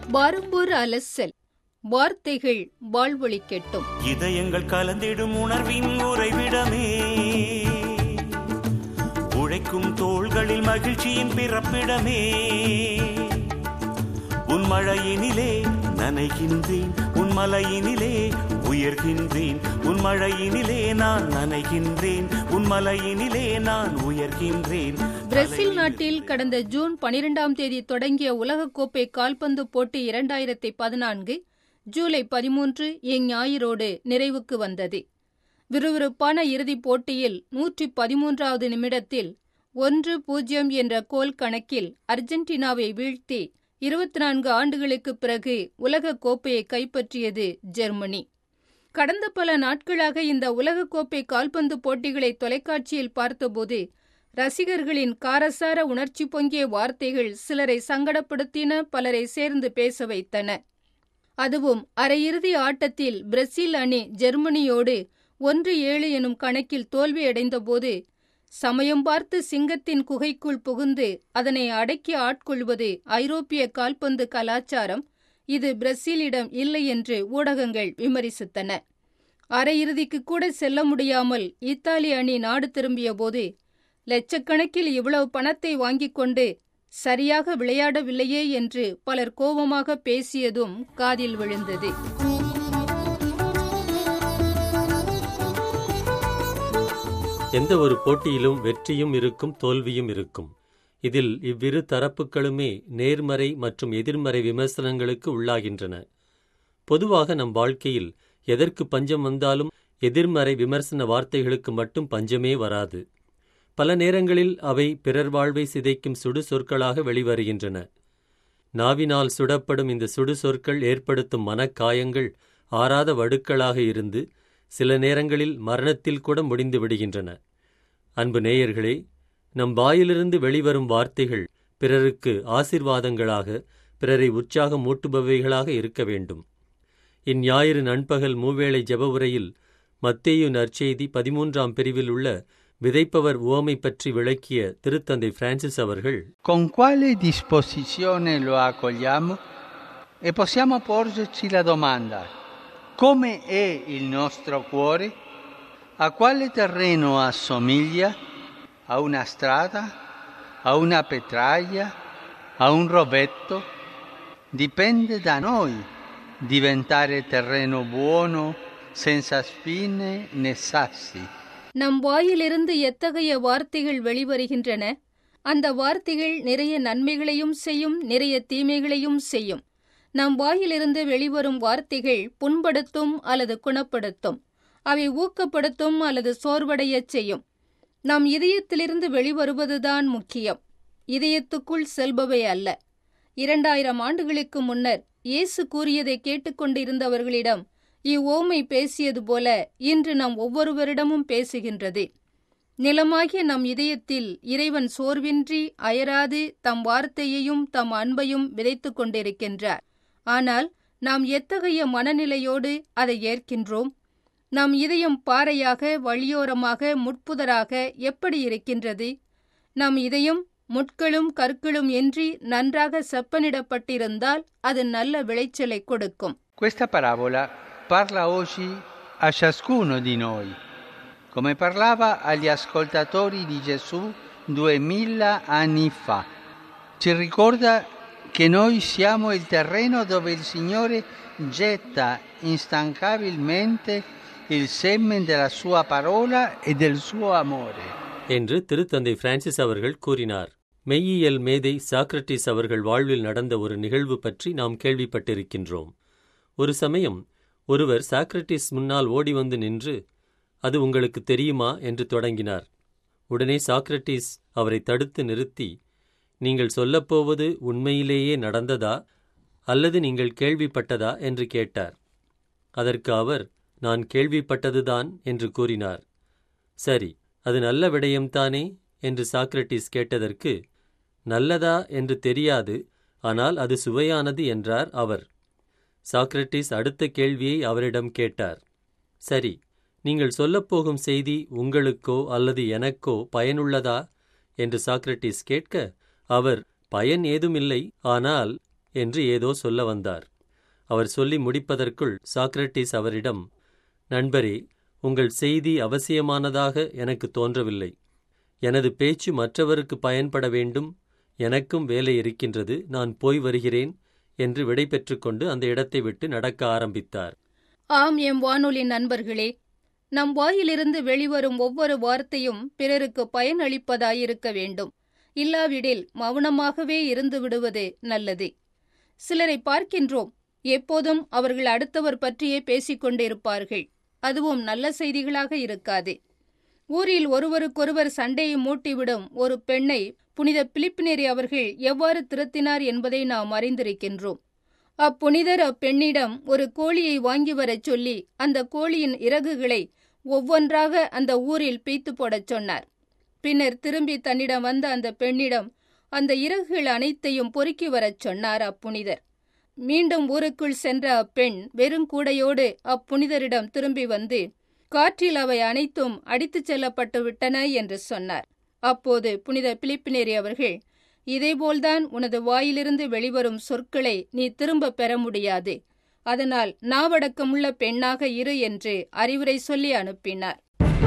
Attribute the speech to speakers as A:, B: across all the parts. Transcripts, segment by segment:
A: வரும்பொரு அலசல் வார்த்தைகள் வாழ்வொழிக்கட்டும்
B: இதயங்கள் கலந்திடும் உணர்வின் உறைவிடமே உழைக்கும் தோள்களில் மகிழ்ச்சியின் பிறப்பிடமே உன் மழையினிலே நனைகின்றேன் உன் மலையினிலே உயர்கின்றேன் உன் மழையினிலே நான் நனைகின்றேன் உன் மலையினிலே நான் உயர்கின்றேன்
A: பிரேசில் நாட்டில் கடந்த ஜூன் பனிரெண்டாம் தேதி தொடங்கிய உலகக்கோப்பை கால்பந்து போட்டி இரண்டாயிரத்தி பதினான்கு ஜூலை பதிமூன்று இஞ்ஞாயிறோடு நிறைவுக்கு வந்தது விறுவிறுப்பான இறுதிப் போட்டியில் நூற்றி பதிமூன்றாவது நிமிடத்தில் ஒன்று பூஜ்ஜியம் என்ற கோல் கணக்கில் அர்ஜென்டினாவை வீழ்த்தி இருபத்தி நான்கு ஆண்டுகளுக்குப் பிறகு உலகக் கோப்பையை கைப்பற்றியது ஜெர்மனி கடந்த பல நாட்களாக இந்த உலகக்கோப்பை கால்பந்து போட்டிகளை தொலைக்காட்சியில் பார்த்தபோது ரசிகர்களின் காரசார உணர்ச்சி பொங்கிய வார்த்தைகள் சிலரை சங்கடப்படுத்தின பலரை சேர்ந்து பேச வைத்தன அதுவும் அரையிறுதி ஆட்டத்தில் பிரேசில் அணி ஜெர்மனியோடு ஒன்று ஏழு எனும் கணக்கில் தோல்வியடைந்தபோது சமயம் பார்த்து சிங்கத்தின் குகைக்குள் புகுந்து அதனை அடக்கி ஆட்கொள்வது ஐரோப்பிய கால்பந்து கலாச்சாரம் இது பிரேசிலிடம் இல்லை என்று ஊடகங்கள் விமர்சித்தன அரையிறுதிக்கு கூட செல்ல முடியாமல் இத்தாலி அணி நாடு திரும்பியபோது லட்சக்கணக்கில் இவ்வளவு பணத்தை வாங்கிக் கொண்டு சரியாக விளையாடவில்லையே என்று பலர் கோபமாக பேசியதும் காதில் விழுந்தது
C: எந்த ஒரு போட்டியிலும் வெற்றியும் இருக்கும் தோல்வியும் இருக்கும் இதில் இவ்விரு தரப்புகளுமே நேர்மறை மற்றும் எதிர்மறை விமர்சனங்களுக்கு உள்ளாகின்றன பொதுவாக நம் வாழ்க்கையில் எதற்கு பஞ்சம் வந்தாலும் எதிர்மறை விமர்சன வார்த்தைகளுக்கு மட்டும் பஞ்சமே வராது பல நேரங்களில் அவை பிறர் வாழ்வை சிதைக்கும் சுடு சொற்களாக வெளிவருகின்றன நாவினால் சுடப்படும் இந்த சுடு சொற்கள் ஏற்படுத்தும் மனக்காயங்கள் ஆறாத வடுக்களாக இருந்து சில நேரங்களில் மரணத்தில் கூட முடிந்து விடுகின்றன அன்பு நேயர்களே நம் வாயிலிருந்து வெளிவரும் வார்த்தைகள் பிறருக்கு ஆசிர்வாதங்களாக பிறரை உற்சாகம் மூட்டுபவைகளாக இருக்க வேண்டும் இந்ஞாயிறு நண்பகல் மூவேளை ஜெப உரையில் மத்தேயு நற்செய்தி பதிமூன்றாம் பிரிவில் உள்ள விதைப்பவர் உவமை பற்றி விளக்கிய திருத்தந்தை பிரான்சிஸ் அவர்கள்
D: Con quale disposizione lo accogliamo? E possiamo porgerci la domanda, come è il nostro cuore? A quale terreno assomiglia? A una strada? A una petraia? A un rovetto? Dipende da noi diventare terreno buono, senza spine né sassi.
A: நம் வாயிலிருந்து எத்தகைய வார்த்தைகள் வெளிவருகின்றன அந்த வார்த்தைகள் நிறைய நன்மைகளையும் செய்யும் நிறைய தீமைகளையும் செய்யும் நம் வாயிலிருந்து வெளிவரும் வார்த்தைகள் புண்படுத்தும் அல்லது குணப்படுத்தும் அவை ஊக்கப்படுத்தும் அல்லது சோர்வடையச் செய்யும் நம் இதயத்திலிருந்து வெளிவருவதுதான் முக்கியம் இதயத்துக்குள் செல்பவை அல்ல இரண்டாயிரம் ஆண்டுகளுக்கு முன்னர் இயேசு கூறியதை கேட்டுக்கொண்டிருந்தவர்களிடம் இவ்வோமை பேசியது போல இன்று நாம் ஒவ்வொருவரிடமும் பேசுகின்றது நிலமாகிய நம் இதயத்தில் இறைவன் சோர்வின்றி அயராது தம் வார்த்தையையும் தம் அன்பையும் விதைத்துக் கொண்டிருக்கின்றார் ஆனால் நாம் எத்தகைய மனநிலையோடு அதை ஏற்கின்றோம் நம் இதயம் பாறையாக வழியோரமாக முட்புதராக எப்படி இருக்கின்றது நம் இதயம் முட்களும் கற்களும் இன்றி நன்றாக செப்பனிடப்பட்டிருந்தால் அது நல்ல விளைச்சலை கொடுக்கும்
D: Questa parabola parla oggi a ciascuno di noi, come parlava agli ascoltatori di Gesù duemila anni fa. Ci ricorda che noi siamo il terreno dove il Signore getta instancabilmente il seme della sua parola e del suo amore.
C: என்று திருத்தந்தை Francis அவர்கள் கூறினார் மெய்யியல் மேதை Socrates அவர்கள் வாழ்வில் நடந்த ஒரு நிகழ்வு பற்றி நாம் கேள்விப்பட்டிருக்கின்றோம் ஒரு சமயம் ஒருவர் சாக்ரட்டிஸ் முன்னால் ஓடி வந்து நின்று அது உங்களுக்கு தெரியுமா என்று தொடங்கினார் உடனே சாக்ரட்டிஸ் அவரை தடுத்து நிறுத்தி நீங்கள் சொல்லப்போவது உண்மையிலேயே நடந்ததா அல்லது நீங்கள் கேள்விப்பட்டதா என்று கேட்டார் அதற்கு அவர் நான் கேள்விப்பட்டதுதான் என்று கூறினார் சரி அது நல்ல விடயம்தானே என்று சாக்ரட்டிஸ் கேட்டதற்கு நல்லதா என்று தெரியாது ஆனால் அது சுவையானது என்றார் அவர் சாக்ரட்டிஸ் அடுத்த கேள்வியை அவரிடம் கேட்டார் சரி நீங்கள் சொல்லப்போகும் செய்தி உங்களுக்கோ அல்லது எனக்கோ பயனுள்ளதா என்று சாக்ரட்டிஸ் கேட்க அவர் பயன் ஏதுமில்லை ஆனால் என்று ஏதோ சொல்ல வந்தார் அவர் சொல்லி முடிப்பதற்குள் சாக்ரட்டிஸ் அவரிடம் நண்பரே உங்கள் செய்தி அவசியமானதாக எனக்கு தோன்றவில்லை எனது பேச்சு மற்றவருக்கு பயன்பட வேண்டும் எனக்கும் வேலை இருக்கின்றது நான் போய் வருகிறேன் என்று விடை பெற்றுக்கொண்டு அந்த இடத்தை விட்டு நடக்க ஆரம்பித்தார்
A: ஆம் எம் வானொலி நண்பர்களே நம் வாயிலிருந்து வெளிவரும் ஒவ்வொரு வார்த்தையும் பிறருக்கு பயனளிப்பதாயிருக்க வேண்டும் இல்லாவிடில் மௌனமாகவே இருந்து விடுவது நல்லது சிலரை பார்க்கின்றோம் எப்போதும் அவர்கள் அடுத்தவர் பற்றியே பேசிக் கொண்டிருப்பார்கள் அதுவும் நல்ல செய்திகளாக இருக்காது ஊரில் ஒருவருக்கொருவர் சண்டையை மூட்டிவிடும் ஒரு பெண்ணை புனித பிலிப்பினேரி அவர்கள் எவ்வாறு திருத்தினார் என்பதை நாம் அறிந்திருக்கின்றோம் அப்புனிதர் அப்பெண்ணிடம் ஒரு கோழியை வாங்கி வரச் சொல்லி அந்த கோழியின் இறகுகளை ஒவ்வொன்றாக அந்த ஊரில் பீத்து போடச் சொன்னார் பின்னர் திரும்பி தன்னிடம் வந்த அந்த பெண்ணிடம் அந்த இறகுகள் அனைத்தையும் பொறுக்கி வரச் சொன்னார் அப்புனிதர் மீண்டும் ஊருக்குள் சென்ற அப்பெண் வெறும் கூடையோடு அப்புனிதரிடம் திரும்பி வந்து காற்றில் அவை அனைத்தும் அடித்துச் செல்லப்பட்டு விட்டன என்று சொன்னார் அப்போது புனித பிலிப்பினேரி அவர்கள் இதேபோல்தான் உனது வாயிலிருந்து வெளிவரும் சொற்களை நீ திரும்ப பெற முடியாது அதனால் நாவடக்கமுள்ள பெண்ணாக இரு என்று அறிவுரை சொல்லி அனுப்பினார்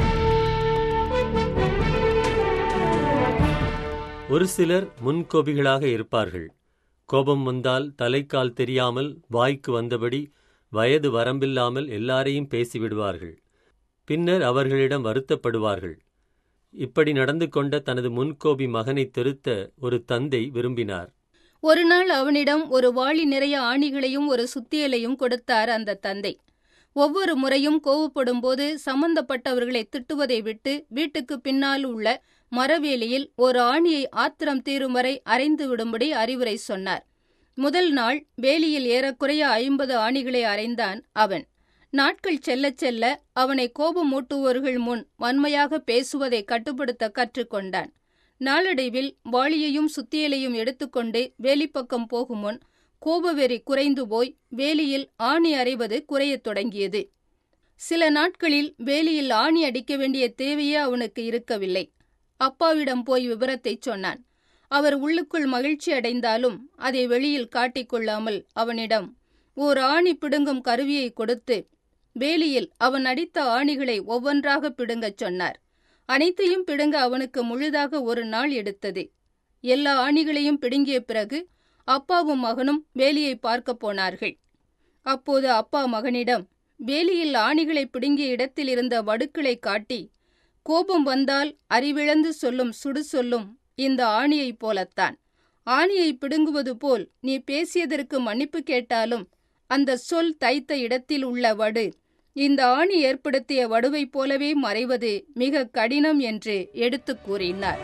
C: ஒரு சிலர் முன்கோபிகளாக இருப்பார்கள் கோபம் வந்தால் தலைக்கால் தெரியாமல் வாய்க்கு வந்தபடி வயது வரம்பில்லாமல் எல்லாரையும் பேசிவிடுவார்கள் பின்னர் அவர்களிடம் வருத்தப்படுவார்கள் இப்படி நடந்து கொண்ட தனது முன்கோபி மகனை திருத்த ஒரு தந்தை விரும்பினார்
A: ஒரு நாள் அவனிடம் ஒரு வாளி நிறைய ஆணிகளையும் ஒரு சுத்தியலையும் கொடுத்தார் அந்த தந்தை ஒவ்வொரு முறையும் கோவப்படும் போது சம்பந்தப்பட்டவர்களை திட்டுவதை விட்டு வீட்டுக்கு பின்னால் உள்ள மரவேலியில் ஒரு ஆணியை ஆத்திரம் தீரும் வரை அரைந்து விடும்படி அறிவுரை சொன்னார் முதல் நாள் வேலியில் ஏறக்குறைய ஐம்பது ஆணிகளை அரைந்தான் அவன் நாட்கள் செல்லச் செல்ல அவனை கோபமூட்டுவோர்கள் முன் வன்மையாக பேசுவதை கட்டுப்படுத்த கற்றுக்கொண்டான் நாளடைவில் வாளியையும் சுத்தியலையும் எடுத்துக்கொண்டு வேலிப்பக்கம் போகும் முன் கோபவெறி குறைந்து போய் வேலியில் ஆணி அறைவது குறையத் தொடங்கியது சில நாட்களில் வேலியில் ஆணி அடிக்க வேண்டிய தேவையே அவனுக்கு இருக்கவில்லை அப்பாவிடம் போய் விவரத்தைச் சொன்னான் அவர் உள்ளுக்குள் மகிழ்ச்சி அடைந்தாலும் அதை வெளியில் காட்டிக்கொள்ளாமல் அவனிடம் ஓர் ஆணி பிடுங்கும் கருவியை கொடுத்து வேலியில் அவன் அடித்த ஆணிகளை ஒவ்வொன்றாக பிடுங்கச் சொன்னார் அனைத்தையும் பிடுங்க அவனுக்கு முழுதாக ஒரு நாள் எடுத்தது எல்லா ஆணிகளையும் பிடுங்கிய பிறகு அப்பாவும் மகனும் வேலியை பார்க்கப் போனார்கள் அப்போது அப்பா மகனிடம் வேலியில் ஆணிகளை பிடுங்கிய இடத்தில் இருந்த வடுக்களை காட்டி கோபம் வந்தால் அறிவிழந்து சொல்லும் சுடு சொல்லும் இந்த ஆணியைப் போலத்தான் ஆணியை பிடுங்குவது போல் நீ பேசியதற்கு மன்னிப்பு கேட்டாலும் அந்த சொல் தைத்த இடத்தில் உள்ள வடு இந்த ஆணி ஏற்படுத்திய வடுவைப் போலவே மறைவது மிக கடினம் என்று எடுத்துக் கூறினார்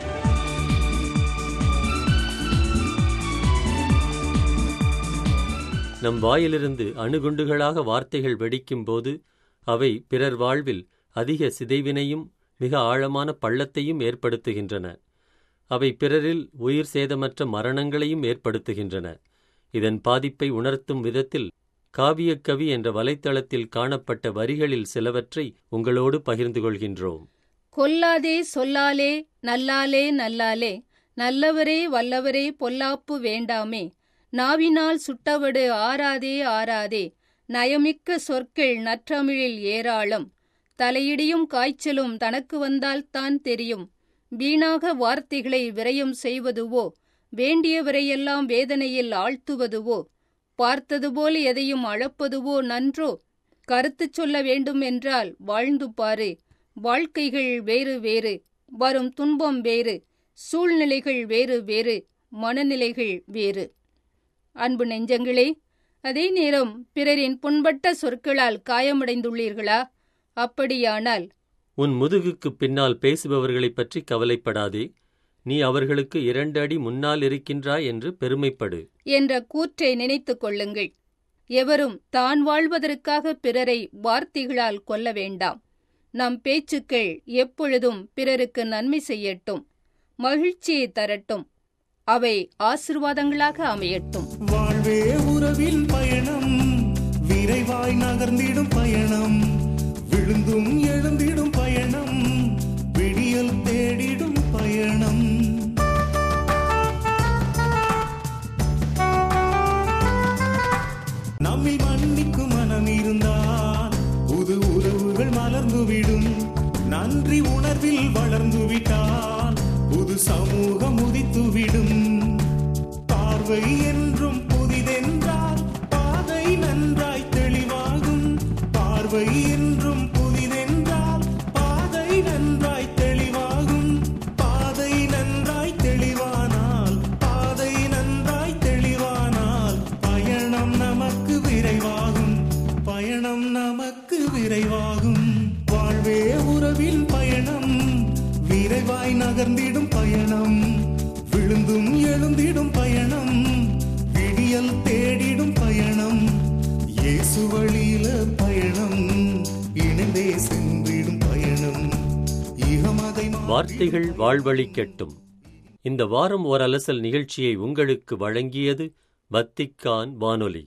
C: நம் வாயிலிருந்து அணுகுண்டுகளாக வார்த்தைகள் வெடிக்கும்போது அவை பிறர் வாழ்வில் அதிக சிதைவினையும் மிக ஆழமான பள்ளத்தையும் ஏற்படுத்துகின்றன அவை பிறரில் உயிர் சேதமற்ற மரணங்களையும் ஏற்படுத்துகின்றன இதன் பாதிப்பை உணர்த்தும் விதத்தில் காவியக்கவி என்ற வலைத்தளத்தில் காணப்பட்ட வரிகளில் சிலவற்றை உங்களோடு பகிர்ந்து கொள்கின்றோம்
A: கொல்லாதே சொல்லாலே நல்லாலே நல்லாலே நல்லவரே வல்லவரே பொல்லாப்பு வேண்டாமே நாவினால் சுட்டவடு ஆறாதே ஆறாதே நயமிக்க சொற்கள் நற்றமிழில் ஏராளம் தலையிடியும் காய்ச்சலும் தனக்கு வந்தால் தான் தெரியும் வீணாக வார்த்தைகளை விரயம் செய்வதுவோ வேண்டியவரையெல்லாம் வேதனையில் ஆழ்த்துவதுவோ பார்த்தது போல எதையும் அளப்பதுவோ நன்றோ கருத்து சொல்ல வேண்டும் என்றால் வாழ்ந்து பாரு வாழ்க்கைகள் வேறு வேறு வரும் துன்பம் வேறு சூழ்நிலைகள் வேறு வேறு மனநிலைகள் வேறு அன்பு நெஞ்சங்களே அதே நேரம் பிறரின் புண்பட்ட சொற்களால் காயமடைந்துள்ளீர்களா அப்படியானால்
C: உன் முதுகுக்குப் பின்னால் பேசுபவர்களைப் பற்றி கவலைப்படாதே நீ அவர்களுக்கு இரண்டு அடி முன்னால் இருக்கின்றாய் என்று பெருமைப்படு
A: என்ற கூற்றை நினைத்துக் கொள்ளுங்கள் எவரும் தான் வாழ்வதற்காக பிறரை வார்த்தைகளால் கொல்ல வேண்டாம் நம் பேச்சுக்கள் எப்பொழுதும் பிறருக்கு நன்மை செய்யட்டும் மகிழ்ச்சியை தரட்டும் அவை ஆசிர்வாதங்களாக அமையட்டும்
B: வாழ்வே உறவின் பயணம் விரைவாய் நகர்ந்திடும் பயணம் விழுந்தும் எழுந்திடும் பயணம் விடியல் தேடிடும் பயணம் இதழ்கள் மலர்ந்துவிடும் நன்றி உணர்வில் வளர்ந்து விட்டால் புது சமூகம் உதித்துவிடும் பார்வை என்றும் புதிதென்றால் பாதை நன்றாய் தெளிவாகும் பார்வை என்றும் புதிதென்றால் பாதை நன்றாய் தெளிவாகும் பாதை நன்றாய் தெளிவானால் பாதை நன்றாய் தெளிவானால் பயணம் நமக்கு விரைவாகும் பயணம் நமக்கு விரைவாகும் வாழ்வே உறவின் பயணம் விரைவாய் நகர்ந்திடும் பயணம் விழுந்தும் எழுந்திடும் பயணம் விடியல் தேடிடும் பயணம் இயேசு வழியில பயணம் இணைந்தே சென்றிடும் பயணம் இகமதை
C: வார்த்தைகள் வாழ்வழிக்கட்டும் இந்த வாரம் ஓர் அலசல் நிகழ்ச்சியை உங்களுக்கு வழங்கியது வத்திக்கான் வானொலி